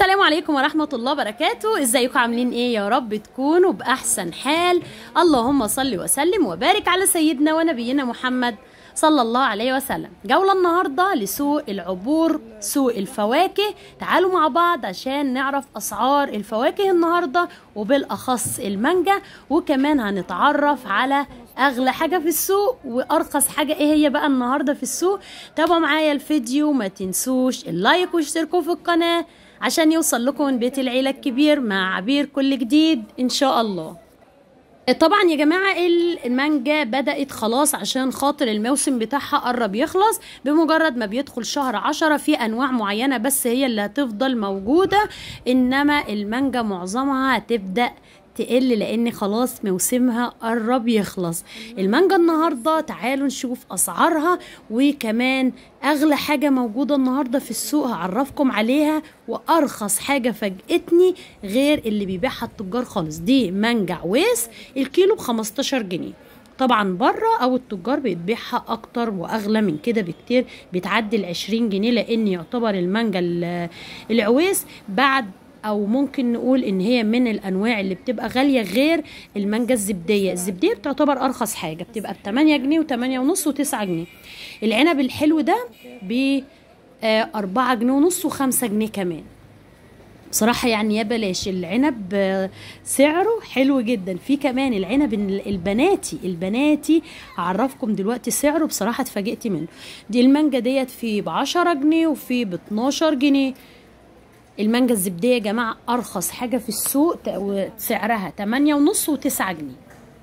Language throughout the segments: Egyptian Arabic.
السلام عليكم ورحمة الله وبركاته ازيكم عاملين ايه يا رب تكونوا بأحسن حال اللهم صل وسلم وبارك على سيدنا ونبينا محمد صلى الله عليه وسلم جولة النهاردة لسوق العبور سوق الفواكه تعالوا مع بعض عشان نعرف أسعار الفواكه النهاردة وبالأخص المانجا وكمان هنتعرف على أغلى حاجة في السوق وأرخص حاجة ايه هي بقى النهاردة في السوق تابعوا معايا الفيديو ما تنسوش اللايك واشتركوا في القناة عشان يوصل لكم من بيت العيلة الكبير مع عبير كل جديد إن شاء الله طبعا يا جماعة المانجا بدأت خلاص عشان خاطر الموسم بتاعها قرب يخلص بمجرد ما بيدخل شهر عشرة في أنواع معينة بس هي اللي هتفضل موجودة إنما المانجا معظمها هتبدأ تقل لان خلاص موسمها قرب يخلص المانجا النهارده تعالوا نشوف اسعارها وكمان اغلى حاجه موجوده النهارده في السوق هعرفكم عليها وارخص حاجه فاجئتني غير اللي بيبيعها التجار خالص دي مانجا عويس الكيلو ب 15 جنيه طبعا بره او التجار بتبيعها اكتر واغلى من كده بكتير بتعدي ال 20 جنيه لان يعتبر المانجا العويس بعد او ممكن نقول ان هي من الانواع اللي بتبقى غاليه غير المانجا الزبديه الزبديه بتعتبر ارخص حاجه بتبقى ب 8 جنيه و8 ونص و9 جنيه العنب الحلو ده ب 4 جنيه ونص و5 جنيه كمان بصراحه يعني يا بلاش العنب سعره حلو جدا في كمان العنب البناتي البناتي هعرفكم دلوقتي سعره بصراحه اتفاجئت منه دي المانجا ديت في ب 10 جنيه وفي ب 12 جنيه المانجا الزبديه يا جماعه ارخص حاجه في السوق سعرها 8 ونص و9 جنيه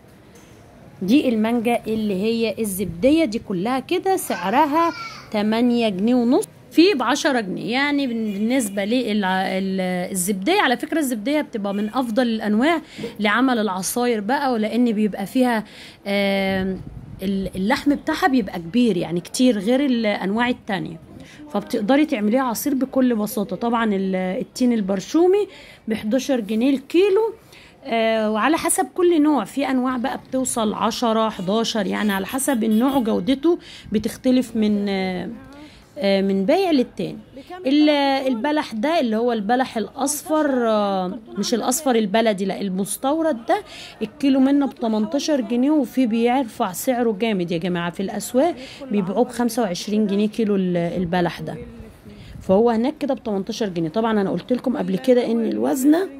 دي المانجا اللي هي الزبديه دي كلها كده سعرها 8 جنيه ونص في ب 10 جنيه يعني بالنسبه للزبديه على فكره الزبديه بتبقى من افضل الانواع لعمل العصاير بقى ولان بيبقى فيها اللحم بتاعها بيبقى كبير يعني كتير غير الانواع التانيه فبتقدري تعمليها عصير بكل بساطه طبعا التين البرشومي ب 11 جنيه الكيلو آه وعلى حسب كل نوع في انواع بقى بتوصل 10 11 يعني على حسب النوع وجودته بتختلف من آه من بيع للتاني البلح ده اللي هو البلح الاصفر مش الاصفر البلدي لا المستورد ده الكيلو منه ب 18 جنيه وفي بيرفع سعره جامد يا جماعه في الاسواق بيبيعوه ب 25 جنيه كيلو البلح ده فهو هناك كده ب 18 جنيه طبعا انا قلت لكم قبل كده ان الوزنه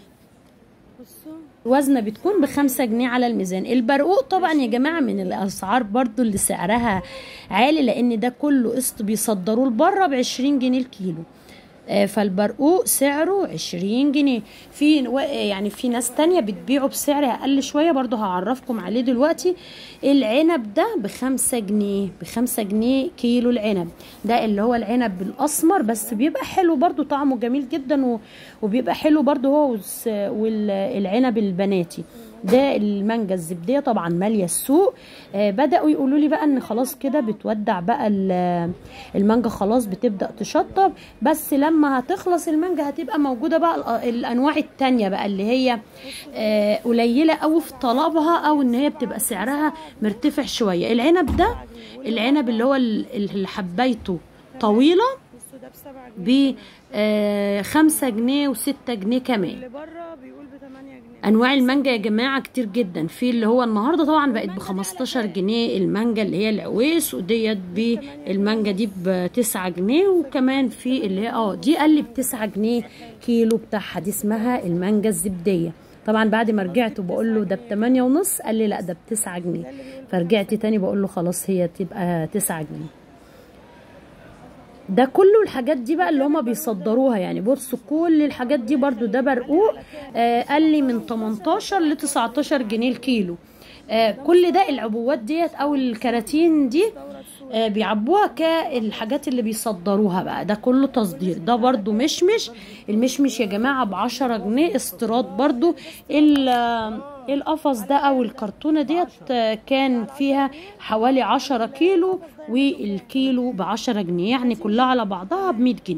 وزنه بتكون بخمسة جنيه على الميزان البرقوق طبعا يا جماعة من الأسعار برضو اللي سعرها عالي لأن ده كله قسط بيصدروه لبره بعشرين جنيه الكيلو فالبرقوق سعره عشرين جنيه في يعني في ناس تانية بتبيعه بسعر اقل شوية برضو هعرفكم عليه دلوقتي العنب ده بخمسة جنيه بخمسة جنيه كيلو العنب ده اللي هو العنب الاسمر بس بيبقى حلو برضو طعمه جميل جدا وبيبقى حلو برضو هو والعنب البناتي ده المانجا الزبديه طبعا ماليه السوق آه بداوا يقولوا لي بقى ان خلاص كده بتودع بقى المانجا خلاص بتبدا تشطب بس لما هتخلص المانجا هتبقى موجوده بقى الانواع التانية بقى اللي هي آه قليله قوي في طلبها او ان هي بتبقى سعرها مرتفع شويه العنب ده العنب اللي هو اللي حبايته طويله ب آه خمسة جنيه وستة جنيه كمان اللي بره بيقول ب 8 جنيه انواع المانجا يا جماعه كتير جدا في اللي هو النهارده طبعا بقت ب 15 جنيه المانجا اللي هي العويس وديت بالمانجا دي ب 9 جنيه وكمان في اللي هي اه دي قال لي ب 9 جنيه كيلو بتاعها دي اسمها المانجا الزبديه طبعا بعد ما رجعت وبقول له ده ب 8 ونص قال لي لا ده ب 9 جنيه فرجعت تاني بقول له خلاص هي تبقى 9 جنيه ده كله الحاجات دي بقى اللي هما بيصدروها يعني بصوا كل الحاجات دي برضو ده برقوق آه قال لي من 18 ل 19 جنيه الكيلو آه كل ده العبوات ديت او الكراتين دي آه بيعبوها كالحاجات اللي بيصدروها بقى ده كله تصدير ده برضو مشمش المشمش يا جماعة بعشرة جنيه استيراد برضو القفص ده او الكرتونة ديت كان فيها حوالي عشرة كيلو والكيلو بعشرة جنيه يعني كلها على بعضها بمية جنيه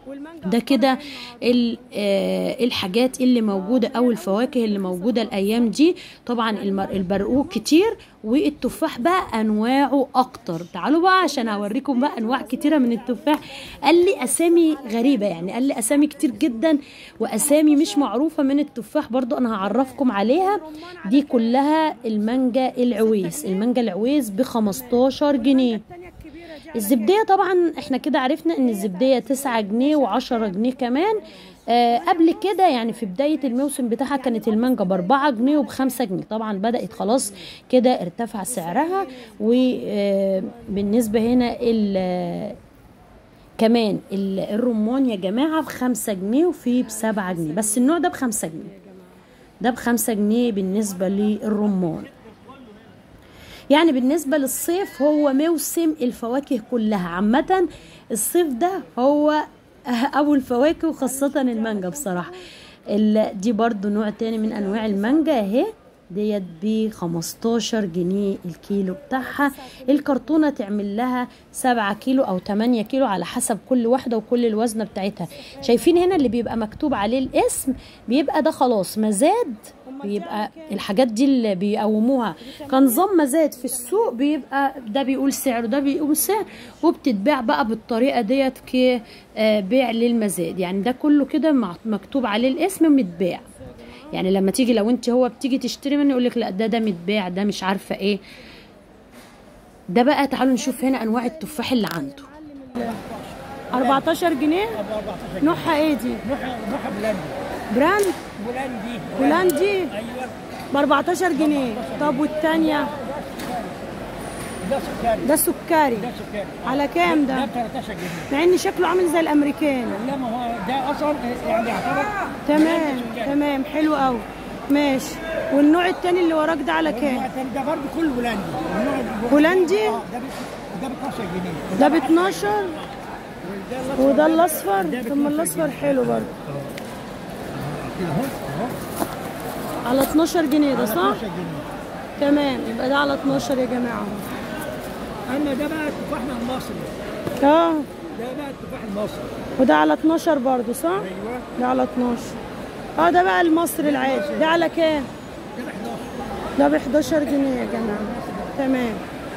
والمانجا ده كده ال- آه، الحاجات اللي موجودة أو الفواكه اللي موجودة الأيام دي طبعا المر- البرقوق كتير والتفاح بقى أنواعه أكتر تعالوا بقى عشان هوريكم بقى أنواع كتيرة من التفاح قال لي أسامي غريبة يعني قال لي أسامي كتير جدا وأسامي مش معروفة من التفاح برضو أنا هعرفكم عليها دي كلها المانجا العويس المانجا العويس ب 15 جنيه التانية الكبيرة دي على الزبدية طبعا احنا كده عرفنا ان الزبدية تسعة جنيه وعشرة جنيه كمان آه قبل كده يعني في بداية الموسم بتاعها كانت المانجا بأربعة جنيه وبخمسة جنيه طبعا بدأت خلاص كده ارتفع سعرها وبالنسبة هنا ال- كمان ال- الرمان يا جماعة بخمسة جنيه وفي بسبعة جنيه بس النوع ده بخمسة جنيه ده بخمسة جنيه بالنسبة للرمان يعني بالنسبة للصيف هو موسم الفواكه كلها عامة الصيف ده هو أبو الفواكه وخاصة المانجا بصراحة ال- دي برضو نوع تاني من أنواع المانجا اهي ديت ب 15 جنيه الكيلو بتاعها الكرتونة تعمل لها 7 كيلو أو 8 كيلو على حسب كل واحدة وكل الوزنة بتاعتها شايفين هنا اللي بيبقى مكتوب عليه الاسم بيبقى ده خلاص مزاد بيبقى الحاجات دي اللي بيقوموها كنظام مزاد في السوق بيبقى ده بيقول سعر وده بيقول سعر وبتتباع بقى بالطريقه ديت كبيع للمزاد يعني ده كله كده مع- مكتوب عليه الاسم متباع يعني لما تيجي لو انت هو بتيجي تشتري منه يقول لك لا ده ده متباع ده مش عارفه ايه ده بقى تعالوا نشوف هنا انواع التفاح اللي عنده 14 جنيه نوعها ايه دي؟ نوع نوع بلندي براند بولندي هولندي ايوه ب 14 جنيه طب والتانية ده سكري ده سكري ده سكري على كام ده ده؟ ب 13 جنيه مع ان شكله عامل زي الامريكاني لا ما هو ده اصلا يعني يعتبر تمام سكري. تمام حلو قوي ماشي والنوع التاني اللي وراك ده على النوع كام؟ التاني ده برضه كله بولندي النوع الب- هولندي؟ اه ده ب ده ب 12 جنيه ده ب 12 وده الاصفر ده ب ثم 12 الاصفر حلو برضه اهو اهو على 12 جنيه ده صح؟ 12 جنيه تمام يبقى ده على 12 يا جماعه اما ده بقى تفاحنا المصري اه ده بقى التفاح المصري وده على 12 برضه صح؟ ايوه ده على 12 اه ده بقى المصري العادي ده على كام؟ ده ب 11 ده ب 11 جنيه يا جماعه تمام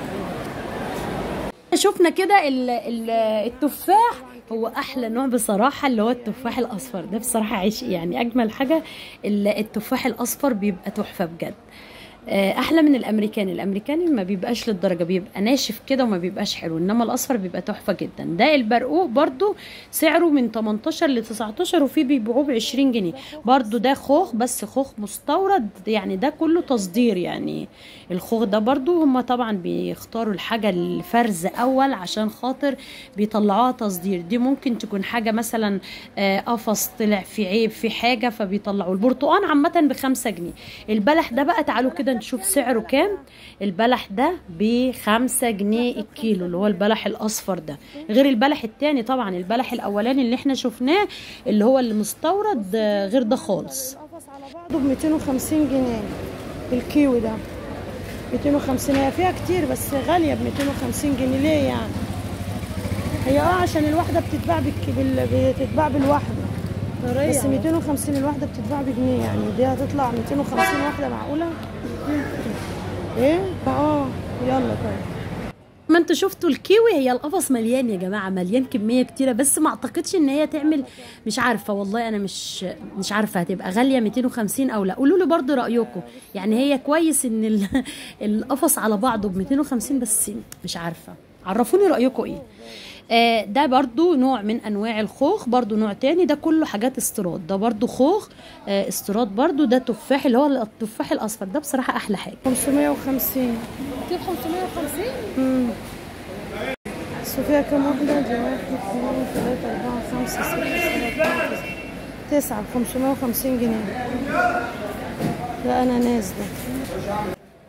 شفنا كده ال- ال- التفاح هو احلى نوع بصراحه اللي هو التفاح الاصفر ده بصراحه عشق يعني اجمل حاجه ال- التفاح الاصفر بيبقى تحفه بجد آه، احلى من الامريكاني الامريكاني ما بيبقاش للدرجه بيبقى ناشف كده وما بيبقاش حلو انما الاصفر بيبقى تحفه جدا ده البرقوق برضو سعره من 18 ل 19 وفي بيبيعوه ب 20 جنيه برضو ده خوخ بس خوخ مستورد يعني ده كله تصدير يعني الخوخ ده برضو هم طبعا بيختاروا الحاجه الفرز اول عشان خاطر بيطلعوها تصدير دي ممكن تكون حاجه مثلا آه، قفص طلع في عيب في حاجه فبيطلعوا البرتقان عامه بخمسة جنيه البلح ده بقى تعالوا كده نشوف سعره كام البلح ده بخمسة جنيه الكيلو اللي هو البلح الاصفر ده غير البلح التاني طبعا البلح الاولاني اللي احنا شفناه اللي هو اللي مستورد آه، غير ده خالص القفص على بعضه ب 250 جنيه الكيوي ده 250 هي فيها كتير بس غالية ب 250 جنيه ليه يعني؟ هي اه عشان الواحدة بتتباع بالك... بال... بتتباع بالواحدة بس 250 الواحدة بتتباع بجنيه يعني دي هتطلع 250 واحدة معقولة؟ ايه؟ اه يلا طيب ما انتوا شفتوا الكيوي هي القفص مليان يا جماعه مليان كميه كتيره بس ما اعتقدش ان هي تعمل مش عارفه والله انا مش مش عارفه هتبقى غاليه 250 او لا قولوا لي برضه رايكم يعني هي كويس ان ال- القفص على بعضه ب 250 بس مش عارفه عرفوني رايكم ايه آه ده برضو نوع من انواع الخوخ برضو نوع تاني ده كله حاجات استيراد ده برضو خوخ آه استيراد برضو ده تفاح اللي هو التفاح الاصفر ده بصراحه احلى حاجه 550 كيف 550 امم بس فيها كام واحدة؟ دي واحد اثنين ثلاثة أربعة خمسة ستة سبعة تسعة تسعة ب 550 جنيه ده أناناس ده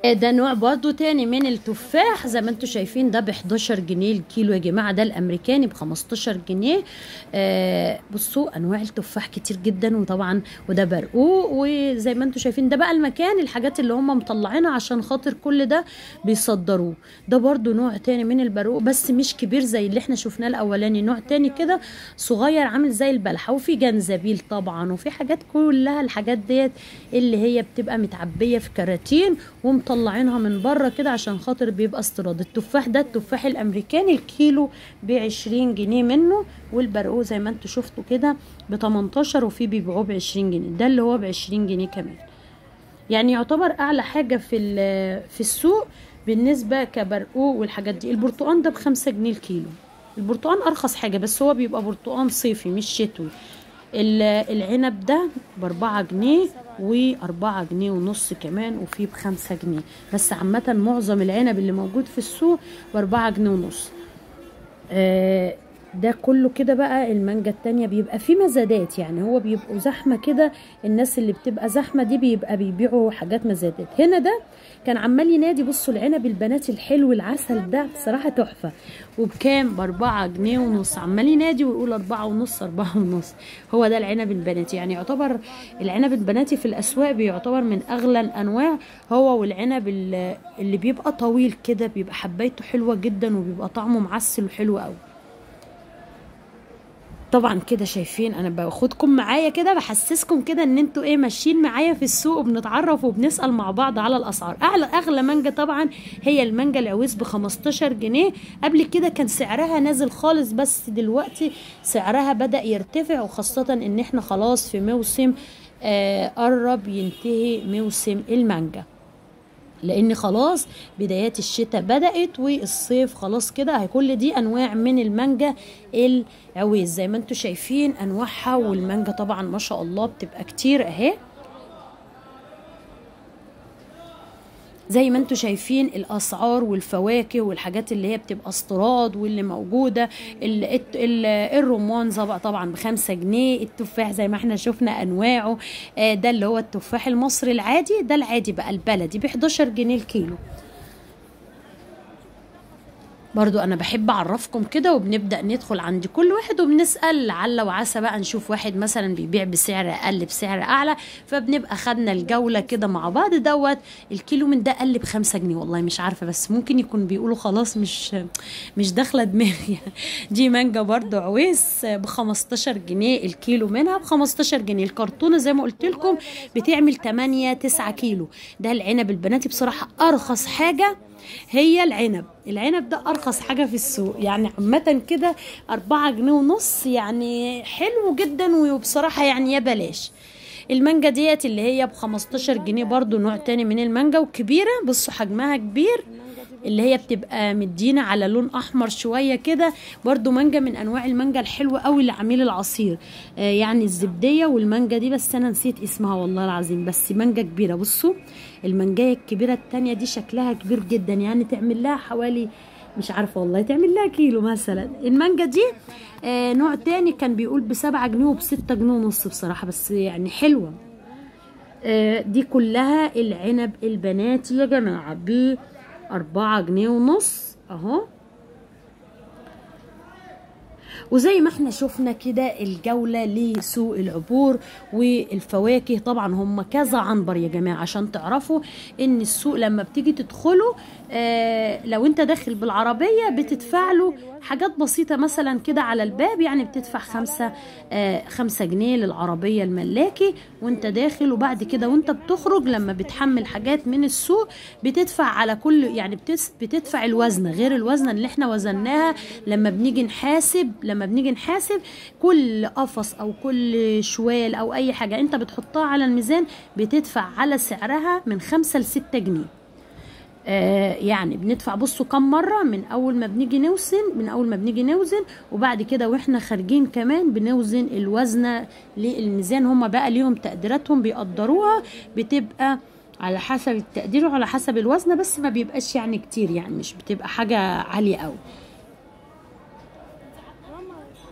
ده نوع برضو تاني من التفاح زي ما انتم شايفين ده ب 11 جنيه الكيلو يا جماعه ده الامريكاني ب 15 جنيه آه بصوا انواع التفاح كتير جدا وطبعا وده برقوق وزي ما انتم شايفين ده بقى المكان الحاجات اللي هم مطلعينها عشان خاطر كل ده بيصدروه ده برضو نوع تاني من البرقوق بس مش كبير زي اللي احنا شفناه الاولاني نوع تاني كده صغير عامل زي البلحه وفي جنزبيل طبعا وفي حاجات كلها الحاجات ديت اللي هي بتبقى متعبيه في كراتين ومطلعينها من بره كده عشان خاطر بيبقى استيراد التفاح ده التفاح الامريكاني الكيلو ب 20 جنيه منه والبرقوق زي ما انتم شفتوا كده ب 18 وفي بيبيعوه ب 20 جنيه ده اللي هو ب 20 جنيه كمان يعني يعتبر اعلى حاجه في في السوق بالنسبه كبرقوق والحاجات دي البرتقال ده ب 5 جنيه الكيلو البرتقال ارخص حاجه بس هو بيبقى برتقال صيفي مش شتوي العنب ده بأربعة جنيه وأربعة جنيه ونص كمان وفيه بخمسة جنيه بس عامة معظم العنب اللي موجود في السوق بأربعة جنيه ونص آه ده كله كده بقى المانجا التانية بيبقى فيه مزادات يعني هو بيبقوا زحمة كده الناس اللي بتبقى زحمة دي بيبقى بيبيعوا حاجات مزادات هنا ده كان عمال ينادي بصوا العنب البنات الحلو العسل ده بصراحة تحفة وبكام بأربعة جنيه ونص عمال ينادي ويقول أربعة ونص أربعة ونص هو ده العنب البناتي يعني يعتبر العنب البناتي في الأسواق بيعتبر من أغلى الأنواع هو والعنب اللي بيبقى طويل كده بيبقى حبايته حلوة جدا وبيبقى طعمه معسل وحلو قوي طبعا كده شايفين انا باخدكم معايا كده بحسسكم كده ان انتوا ايه ماشيين معايا في السوق وبنتعرف وبنسال مع بعض على الاسعار اعلى اغلى مانجا طبعا هي المانجا العويس ب 15 جنيه قبل كده كان سعرها نازل خالص بس دلوقتي سعرها بدا يرتفع وخاصه ان احنا خلاص في موسم آه قرب ينتهي موسم المانجا لان خلاص بدايات الشتاء بدات والصيف خلاص هي كل دي انواع من المانجا العويس زي ما انتم شايفين انواعها والمانجا طبعا ما شاء الله بتبقى كتير اهي زي ما انتم شايفين الاسعار والفواكه والحاجات اللي هي بتبقى استيراد واللي موجوده ال ال الرمان طبعا بخمسة جنيه التفاح زي ما احنا شفنا انواعه ده اللي هو التفاح المصري العادي ده العادي بقى البلدي ب 11 جنيه الكيلو برضو انا بحب اعرفكم كده وبنبدا ندخل عند كل واحد وبنسال لعل وعسى بقى نشوف واحد مثلا بيبيع بسعر اقل بسعر اعلى فبنبقى خدنا الجوله كده مع بعض دوت الكيلو من ده قل بخمسة جنيه والله مش عارفه بس ممكن يكون بيقولوا خلاص مش مش داخله دماغي دي مانجا برضو عويس ب 15 جنيه الكيلو منها ب 15 جنيه الكرتونه زي ما قلت لكم بتعمل 8 9 كيلو ده العنب البناتي بصراحه ارخص حاجه هي العنب العنب ده ارخص حاجه في السوق يعني عامه كده أربعة جنيه ونص يعني حلو جدا وبصراحه يعني يا بلاش المانجا ديت اللي هي ب 15 جنيه برضو نوع تاني من المانجا وكبيره بصوا حجمها كبير اللي هي بتبقى مدينة على لون احمر شويه كده برضو مانجا من انواع المانجا الحلوه قوي لعميل العصير آه يعني الزبديه والمانجا دي بس انا نسيت اسمها والله العظيم بس مانجا كبيره بصوا المانجايه الكبيره التانية دي شكلها كبير جدا يعني تعمل لها حوالي مش عارفه والله تعمل لها كيلو مثلا المانجا دي آه نوع تاني كان بيقول بسبعة جنيه وبستة جنيه ونص بصراحه بس يعني حلوه آه دي كلها العنب البناتي يا جماعه ب أربعة جنيه ونص اهو وزي ما احنا شفنا كده الجولة لسوق العبور والفواكه طبعا هم كذا عنبر يا جماعة عشان تعرفوا ان السوق لما بتيجي تدخلوا آه لو انت داخل بالعربية بتدفع له حاجات بسيطة مثلا كده على الباب يعني بتدفع خمسة آه خمسة جنيه للعربية الملاكي وانت داخل وبعد كده وانت بتخرج لما بتحمل حاجات من السوق بتدفع على كل يعني بتدفع الوزنة غير الوزنة اللي احنا وزناها لما بنيجي نحاسب لما بنيجي نحاسب كل قفص او كل شوال او اي حاجة انت بتحطها على الميزان بتدفع على سعرها من خمسة لستة جنيه آه يعني بندفع بصوا كم مرة من أول ما بنيجي نوزن من أول ما بنيجي نوزن وبعد كده وإحنا خارجين كمان بنوزن الوزنة للميزان هما بقى ليهم تقديراتهم بيقدروها بتبقى على حسب التقدير وعلى حسب الوزنة بس ما بيبقاش يعني كتير يعني مش بتبقى حاجة عالية أوي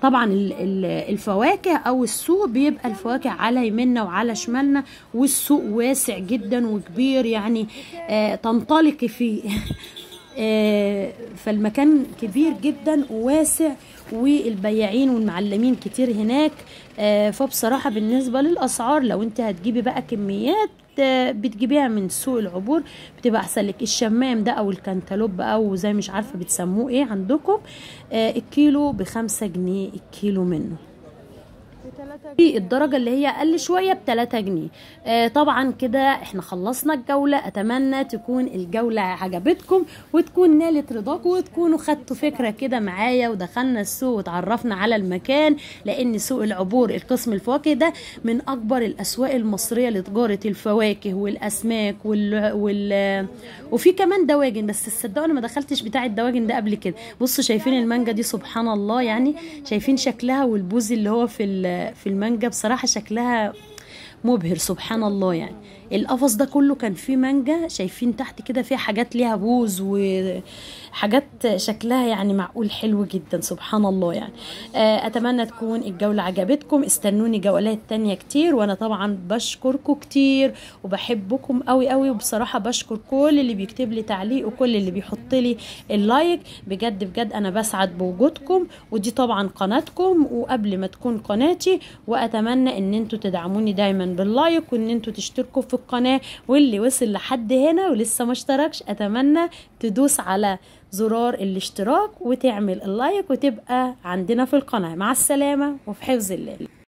طبعا ال- ال- الفواكه او السوق بيبقى الفواكه على يمنا وعلى شمالنا والسوق واسع جدا وكبير يعني آه تنطلقي فيه آه، فالمكان كبير جدا وواسع والبياعين والمعلمين كتير هناك آه، فبصراحة بالنسبة للأسعار لو انت هتجيبي بقى كميات آه، بتجيبيها من سوق العبور بتبقى احسن لك الشمام ده او الكنتالوب او زي مش عارفة بتسموه ايه عندكم آه، الكيلو بخمسة جنيه الكيلو منه بتلاتة في الدرجة اللي هي أقل شوية بتلاتة جنيه آه طبعا كده احنا خلصنا الجولة أتمنى تكون الجولة عجبتكم وتكون نالت رضاكم وتكونوا خدتوا فكرة كده معايا ودخلنا السوق وتعرفنا على المكان لأن سوق العبور القسم الفواكه ده من أكبر الأسواق المصرية لتجارة الفواكه والأسماك وال, وال... وفي كمان دواجن بس تصدقوا أنا ما دخلتش بتاع الدواجن ده قبل كده بصوا شايفين المانجا دي سبحان الله يعني شايفين شكلها والبوز اللي هو في ال- في المانجا بصراحة شكلها مبهر سبحان الله يعني القفص ده كله كان فيه مانجا شايفين تحت كده فيه حاجات ليها بوز وحاجات شكلها يعني معقول حلو جدا سبحان الله يعني آه، اتمنى تكون الجولة عجبتكم استنوني جولات تانية كتير وانا طبعا بشكركم كتير وبحبكم قوي قوي وبصراحة بشكر كل اللي بيكتب لي تعليق وكل اللي بيحط لي اللايك بجد بجد انا بسعد بوجودكم ودي طبعا قناتكم وقبل ما تكون قناتي واتمنى ان انتوا تدعموني دايما باللايك وان انتوا تشتركوا في القناة واللي وصل لحد هنا ولسه ما اشتركش اتمنى تدوس على زرار الاشتراك وتعمل اللايك وتبقى عندنا في القناة مع السلامة وفي حفظ الله